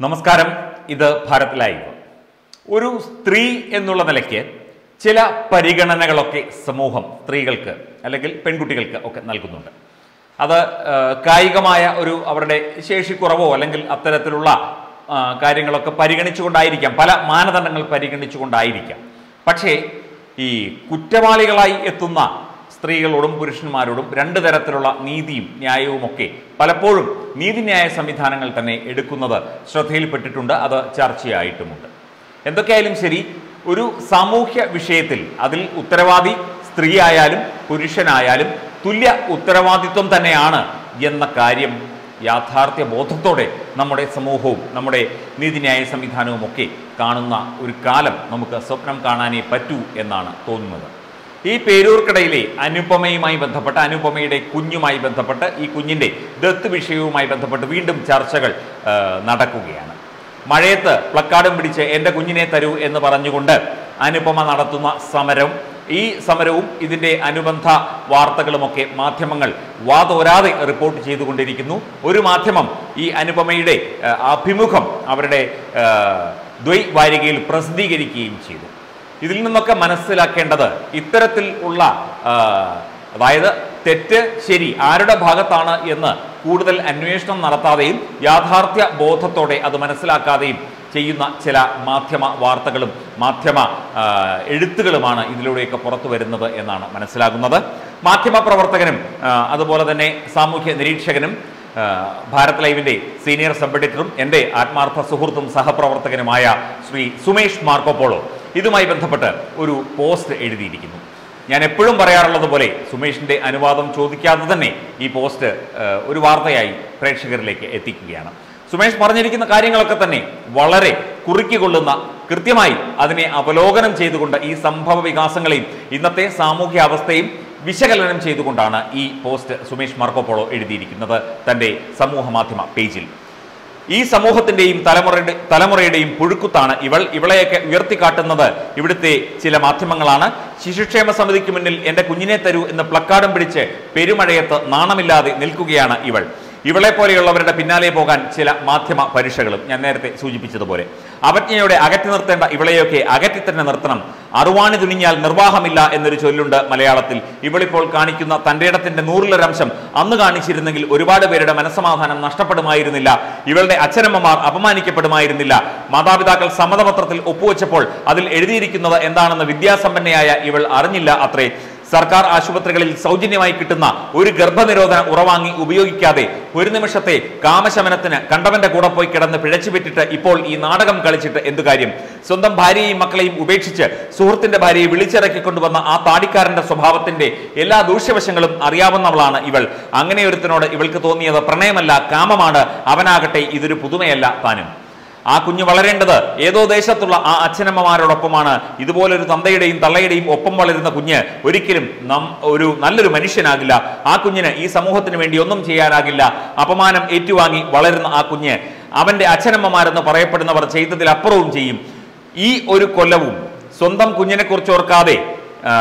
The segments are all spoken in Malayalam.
നമസ്കാരം ഇത് ഭാരത് ലൈവ് ഒരു സ്ത്രീ എന്നുള്ള നിലയ്ക്ക് ചില പരിഗണനകളൊക്കെ സമൂഹം സ്ത്രീകൾക്ക് അല്ലെങ്കിൽ പെൺകുട്ടികൾക്ക് ഒക്കെ നൽകുന്നുണ്ട് അത് ആ, കായികമായ ഒരു അവരുടെ ശേഷിക്കുറവോ അല്ലെങ്കിൽ അത്തരത്തിലുള്ള ആ, കാര്യങ്ങളൊക്കെ പരിഗണിച്ചുകൊണ്ടായിരിക്കാം പല മാനദണ്ഡങ്ങൾ പരിഗണിച്ചുകൊണ്ടായിരിക്കാം പക്ഷേ ഈ കുറ്റവാളികളായി എത്തുന്ന സ്ത്രീകളോടും പുരുഷന്മാരോടും രണ്ട് തരത്തിലുള്ള നീതിയും ന്യായവുമൊക്കെ പലപ്പോഴും നീതിന്യായ സംവിധാനങ്ങൾ തന്നെ എടുക്കുന്നത് ശ്രദ്ധയിൽപ്പെട്ടിട്ടുണ്ട് അത് ചർച്ചയായിട്ടുമുണ്ട് എന്തൊക്കെയായാലും ശരി ഒരു സാമൂഹ്യ വിഷയത്തിൽ അതിൽ ഉത്തരവാദി സ്ത്രീ ആയാലും പുരുഷനായാലും തുല്യ ഉത്തരവാദിത്വം തന്നെയാണ് എന്ന കാര്യം യാഥാർത്ഥ്യ ബോധത്തോടെ നമ്മുടെ സമൂഹവും നമ്മുടെ നീതിന്യായ സംവിധാനവും ഒക്കെ കാണുന്ന ഒരു കാലം നമുക്ക് സ്വപ്നം കാണാനേ പറ്റൂ എന്നാണ് തോന്നുന്നത് ഈ പേരൂർക്കടയിലെ അനുപമയുമായി ബന്ധപ്പെട്ട് അനുപമയുടെ കുഞ്ഞുമായി ബന്ധപ്പെട്ട് ഈ കുഞ്ഞിൻ്റെ ദത്ത് വിഷയവുമായി ബന്ധപ്പെട്ട് വീണ്ടും ചർച്ചകൾ ആ, നടക്കുകയാണ് മഴയത്ത് പ്ലക്കാർഡും പിടിച്ച് എൻ്റെ കുഞ്ഞിനെ തരൂ എന്ന് പറഞ്ഞുകൊണ്ട് അനുപമ നടത്തുന്ന സമരം ഈ സമരവും ഇതിൻ്റെ അനുബന്ധ വാർത്തകളുമൊക്കെ മാധ്യമങ്ങൾ വാതോരാതെ റിപ്പോർട്ട് ചെയ്തുകൊണ്ടിരിക്കുന്നു ഒരു മാധ്യമം ഈ അനുപമയുടെ ആ, അഭിമുഖം അവരുടെ ആ, ദ്വൈ വാരികയിൽ പ്രസിദ്ധീകരിക്കുകയും ചെയ്തു ഇതിൽ നിന്നൊക്കെ മനസ്സിലാക്കേണ്ടത് ഇത്തരത്തിൽ ഉള്ള ആ, അതായത് തെറ്റ് ശരി ആരുടെ ഭാഗത്താണ് എന്ന് കൂടുതൽ അന്വേഷണം നടത്താതെയും യാഥാർത്ഥ്യ ബോധത്തോടെ അത് മനസ്സിലാക്കാതെയും ചെയ്യുന്ന ചില മാധ്യമ വാർത്തകളും മാധ്യമ ആ, എഴുത്തുകളുമാണ് ഇതിലൂടെയൊക്കെ പുറത്തു വരുന്നത് എന്നാണ് മനസ്സിലാകുന്നത് മാധ്യമ പ്രവർത്തകനും ആ, അതുപോലെ തന്നെ സാമൂഹ്യ നിരീക്ഷകനും ആ, ഭാരത് ലൈവിന്റെ സീനിയർ സബ് എഡിറ്ററും എൻ്റെ ആത്മാർത്ഥ സുഹൃത്തും സഹപ്രവർത്തകനുമായ ശ്രീ സുമേഷ് മാർക്കോപോളോ ഇതുമായി ബന്ധപ്പെട്ട് ഒരു പോസ്റ്റ് എഴുതിയിരിക്കുന്നു ഞാൻ എപ്പോഴും പറയാറുള്ളത് പോലെ സുമേഷിന്റെ അനുവാദം ചോദിക്കാതെ തന്നെ ഈ പോസ്റ്റ് ആ, ഒരു വാർത്തയായി പ്രേക്ഷകരിലേക്ക് എത്തിക്കുകയാണ് സുമേഷ് പറഞ്ഞിരിക്കുന്ന കാര്യങ്ങളൊക്കെ തന്നെ വളരെ കുറുക്കിക്കൊള്ളുന്ന കൃത്യമായി അതിനെ അവലോകനം ചെയ്തുകൊണ്ട് ഈ സംഭവ വികാസങ്ങളെയും ഇന്നത്തെ സാമൂഹ്യ അവസ്ഥയും വിശകലനം ചെയ്തുകൊണ്ടാണ് ഈ പോസ്റ്റ് സുമേഷ് മാർക്കോപോളോ എഴുതിയിരിക്കുന്നത് തൻ്റെ സമൂഹ മാധ്യമ പേജിൽ ഈ സമൂഹത്തിന്റെയും തലമുറയുടെ തലമുറയുടെയും പുഴുക്കുത്താണ് ഇവൾ ഇവളെയൊക്കെ ഉയർത്തിക്കാട്ടുന്നത് ഇവിടുത്തെ ചില മാധ്യമങ്ങളാണ് ശിശുക്ഷേമ സമിതിക്ക് മുന്നിൽ എന്റെ കുഞ്ഞിനെ തരൂ എന്ന് പ്ലക്കാർഡും പിടിച്ച് പെരുമഴയത്ത് നാണമില്ലാതെ നിൽക്കുകയാണ് ഇവൾ ഇവളെ പോലെയുള്ളവരുടെ പിന്നാലെ പോകാൻ ചില മാധ്യമ പരീക്ഷകളും ഞാൻ നേരത്തെ സൂചിപ്പിച്ചതുപോലെ അവജ്ഞയോടെ അകറ്റി നിർത്തേണ്ട ഇവളെയൊക്കെ അകറ്റി തന്നെ നിർത്തണം അറുവാണി തുനിഞ്ഞാൽ നിർവാഹമില്ല എന്നൊരു ചൊല്ലുണ്ട് മലയാളത്തിൽ ഇവളിപ്പോൾ കാണിക്കുന്ന തന്റെ ഇടത്തിന്റെ നൂറിലൊരംശം അന്ന് കാണിച്ചിരുന്നെങ്കിൽ ഒരുപാട് പേരുടെ മനസ്സമാധാനം നഷ്ടപ്പെടുമായിരുന്നില്ല ഇവളുടെ അച്ഛനമ്മമാർ അപമാനിക്കപ്പെടുമായിരുന്നില്ല മാതാപിതാക്കൾ സമ്മതപത്രത്തിൽ ഒപ്പുവെച്ചപ്പോൾ അതിൽ എഴുതിയിരിക്കുന്നത് എന്താണെന്ന് വിദ്യാസമ്പന്നയായ ഇവൾ അറിഞ്ഞില്ല അത്രേ സർക്കാർ ആശുപത്രികളിൽ സൗജന്യമായി കിട്ടുന്ന ഒരു ഗർഭനിരോധന ഉറവാങ്ങി ഉപയോഗിക്കാതെ ഒരു നിമിഷത്തെ കാമശമനത്തിന് കണ്ടവന്റെ കൂടെ പോയി കിടന്ന് പിഴച്ചുപെറ്റിട്ട് ഇപ്പോൾ ഈ നാടകം കളിച്ചിട്ട് എന്തു കാര്യം സ്വന്തം ഭാര്യയെയും മക്കളെയും ഉപേക്ഷിച്ച് സുഹൃത്തിന്റെ ഭാര്യയെ വിളിച്ചിറക്കി കൊണ്ടുവന്ന ആ താടിക്കാരന്റെ സ്വഭാവത്തിന്റെ എല്ലാ ദൂഷ്യവശങ്ങളും അറിയാവുന്നവളാണ് ഇവൾ അങ്ങനെ ഒരുത്തനോട് ഇവൾക്ക് തോന്നിയത് പ്രണയമല്ല കാമമാണ് അവനാകട്ടെ ഇതൊരു പുതുമയല്ല താനും ആ കുഞ്ഞ് വളരേണ്ടത് ഏതോ ദേശത്തുള്ള ആ അച്ഛനമ്മമാരോടൊപ്പമാണ് ഇതുപോലൊരു തന്തയുടെയും തള്ളയുടെയും ഒപ്പം വളരുന്ന കുഞ്ഞ് ഒരിക്കലും നം ഒരു നല്ലൊരു മനുഷ്യനാകില്ല ആ കുഞ്ഞിന് ഈ സമൂഹത്തിന് വേണ്ടി ഒന്നും ചെയ്യാനാകില്ല അപമാനം ഏറ്റുവാങ്ങി വളരുന്ന ആ കുഞ്ഞ് അവന്റെ അച്ഛനമ്മമാരെന്ന് പറയപ്പെടുന്നവർ ചെയ്തതിലപ്പുറവും ചെയ്യും ഈ ഒരു കൊല്ലവും സ്വന്തം കുഞ്ഞിനെ കുറിച്ച് ഓർക്കാതെ ആ,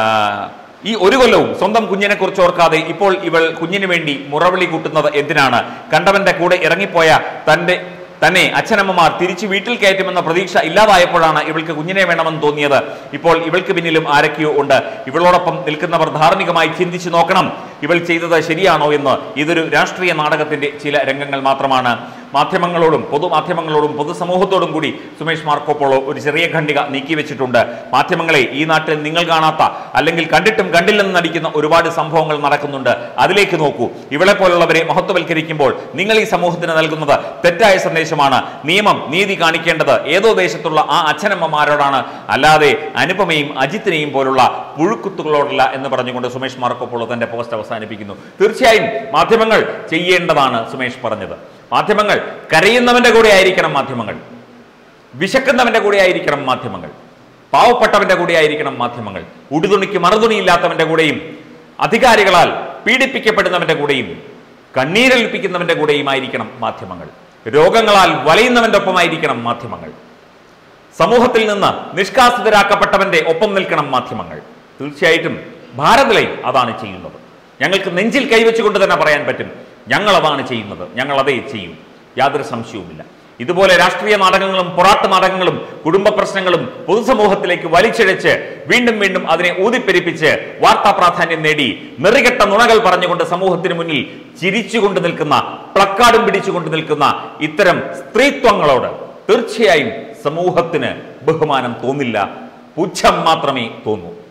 ഈ ഒരു കൊല്ലവും സ്വന്തം കുഞ്ഞിനെ കുറിച്ച് ഓർക്കാതെ ഇപ്പോൾ ഇവൾ കുഞ്ഞിന് വേണ്ടി മുറവിളി കൂട്ടുന്നത് എന്തിനാണ് കണ്ടവന്റെ കൂടെ ഇറങ്ങിപ്പോയ തന്റെ തന്നെ അച്ഛനമ്മമാർ തിരിച്ചു വീട്ടിൽ കയറ്റുമെന്ന പ്രതീക്ഷ ഇല്ലാതായപ്പോഴാണ് ഇവൾക്ക് കുഞ്ഞിനെ വേണമെന്ന് തോന്നിയത് ഇപ്പോൾ ഇവൾക്ക് പിന്നിലും ആരൊക്കെയോ ഉണ്ട് ഇവളോടൊപ്പം നിൽക്കുന്നവർ ധാർമ്മികമായി ചിന്തിച്ചു നോക്കണം ഇവൾ ചെയ്തത് ശരിയാണോ എന്ന് ഇതൊരു രാഷ്ട്രീയ നാടകത്തിന്റെ ചില രംഗങ്ങൾ മാത്രമാണ് മാധ്യമങ്ങളോടും പൊതുമാധ്യമങ്ങളോടും പൊതുസമൂഹത്തോടും കൂടി സുമേഷ് മാർക്കോപ്പോളോ ഒരു ചെറിയ ഖണ്ഡിക നീക്കി വെച്ചിട്ടുണ്ട് മാധ്യമങ്ങളെ ഈ നാട്ടിൽ നിങ്ങൾ കാണാത്ത അല്ലെങ്കിൽ കണ്ടിട്ടും കണ്ടില്ലെന്ന് നടിക്കുന്ന ഒരുപാട് സംഭവങ്ങൾ നടക്കുന്നുണ്ട് അതിലേക്ക് നോക്കൂ ഇവളെ പോലുള്ളവരെ മഹത്വവൽക്കരിക്കുമ്പോൾ നിങ്ങൾ ഈ സമൂഹത്തിന് നൽകുന്നത് തെറ്റായ സന്ദേശമാണ് നിയമം നീതി കാണിക്കേണ്ടത് ഏതോ ദേശത്തുള്ള ആ അച്ഛനമ്മമാരോടാണ് അല്ലാതെ അനുപമയും അജിത്തിനെയും പോലുള്ള പുഴുക്കുത്തുകളോടല്ല എന്ന് പറഞ്ഞുകൊണ്ട് സുമേഷ് മാർക്കോപ്പോളോ തന്റെ പോസ്റ്റ് അവസാനിപ്പിക്കുന്നു തീർച്ചയായും മാധ്യമങ്ങൾ ചെയ്യേണ്ടതാണ് സുമേഷ് പറഞ്ഞത് മാധ്യമങ്ങൾ കരയുന്നവന്റെ കൂടെ ആയിരിക്കണം മാധ്യമങ്ങൾ വിശക്കുന്നവന്റെ കൂടെ ആയിരിക്കണം മാധ്യമങ്ങൾ പാവപ്പെട്ടവന്റെ കൂടെ ആയിരിക്കണം മാധ്യമങ്ങൾ ഉടുതുണിക്ക് മറുതുണിയില്ലാത്തവന്റെ കൂടെയും അധികാരികളാൽ പീഡിപ്പിക്കപ്പെടുന്നവന്റെ കൂടെയും കണ്ണീരേൽപ്പിക്കുന്നവന്റെ കൂടെയും ആയിരിക്കണം മാധ്യമങ്ങൾ രോഗങ്ങളാൽ വലയുന്നവന്റെ ഒപ്പമായിരിക്കണം മാധ്യമങ്ങൾ സമൂഹത്തിൽ നിന്ന് നിഷ്കാസിതരാക്കപ്പെട്ടവന്റെ ഒപ്പം നിൽക്കണം മാധ്യമങ്ങൾ തീർച്ചയായിട്ടും ഭാരതലൈ അതാണ് ചെയ്യുന്നത് ഞങ്ങൾക്ക് നെഞ്ചിൽ കൈവച്ചുകൊണ്ട് തന്നെ പറയാൻ പറ്റും ഞങ്ങൾ അതാണ് ചെയ്യുന്നത് ഞങ്ങൾ അതേ ചെയ്യും യാതൊരു സംശയവുമില്ല ഇതുപോലെ രാഷ്ട്രീയ നാടകങ്ങളും പൊറാട്ട് നാടകങ്ങളും കുടുംബ പ്രശ്നങ്ങളും പൊതുസമൂഹത്തിലേക്ക് വലിച്ചിഴച്ച് വീണ്ടും വീണ്ടും അതിനെ ഊതിപ്പെരിപ്പിച്ച് വാർത്താ പ്രാധാന്യം നേടി നെറികെട്ട നുണകൾ പറഞ്ഞുകൊണ്ട് സമൂഹത്തിന് മുന്നിൽ ചിരിച്ചുകൊണ്ട് നിൽക്കുന്ന പ്ലക്കാർഡും പിടിച്ചുകൊണ്ട് നിൽക്കുന്ന ഇത്തരം സ്ത്രീത്വങ്ങളോട് തീർച്ചയായും സമൂഹത്തിന് ബഹുമാനം തോന്നില്ല പുച്ഛം മാത്രമേ തോന്നൂ